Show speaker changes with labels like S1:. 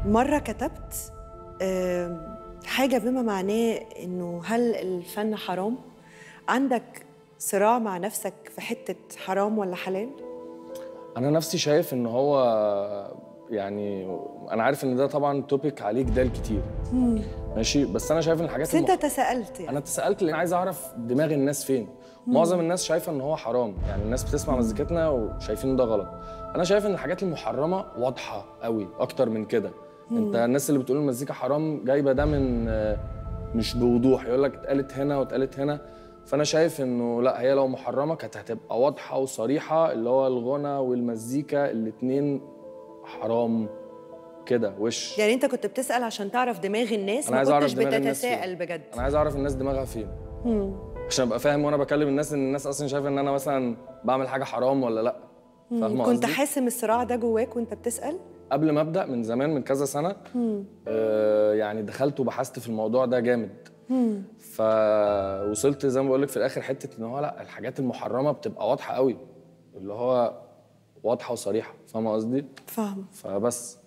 S1: مرة كتبت آم، حاجة بما معناه إنه هل الفن حرام؟ عندك صراع مع نفسك في حتة حرام ولا حلال؟
S2: انا نفسي شايف ان هو يعني انا عارف ان ده طبعا توبيك عليه جدال كتير ماشي بس انا شايف ان الحاجات
S1: بس أنت
S2: المح-
S1: تساءلت يعني
S2: انا اتسالت لان عايز اعرف دماغ الناس فين معظم الناس شايفه ان هو حرام يعني الناس بتسمع مزيكتنا وشايفين ده غلط انا شايف ان الحاجات المحرمه واضحه قوي اكتر من كده انت الناس اللي بتقول المزيكا حرام جايبه ده من آه، مش بوضوح يقول لك اتقالت هنا واتقالت هنا فانا شايف انه لا هي لو محرمه كانت هتبقى واضحه وصريحه اللي هو الغنى والمزيكا الاتنين حرام كده وش
S1: يعني أنت كنت بتسأل عشان تعرف دماغ الناس
S2: أنا
S1: ما
S2: عايز أعرف
S1: كنتش
S2: دماغ الناس فين.
S1: بتتساءل بجد
S2: انا عايز اعرف الناس دماغها فين عشان ابقى فاهم وانا بكلم الناس ان الناس اصلا شايفه ان انا مثلا بعمل حاجه حرام ولا لا فاهمه
S1: كنت
S2: قصدي؟
S1: حاسم الصراع ده جواك وأنت بتسأل؟
S2: قبل ما ابدا من زمان من كذا سنه آه يعني دخلت وبحثت في الموضوع ده جامد فوصلت زي ما بقول لك في الاخر حته ان هو لا الحاجات المحرمه بتبقى واضحه قوي اللي هو واضحه وصريحه فاهمه قصدي
S1: فاهمة
S2: فبس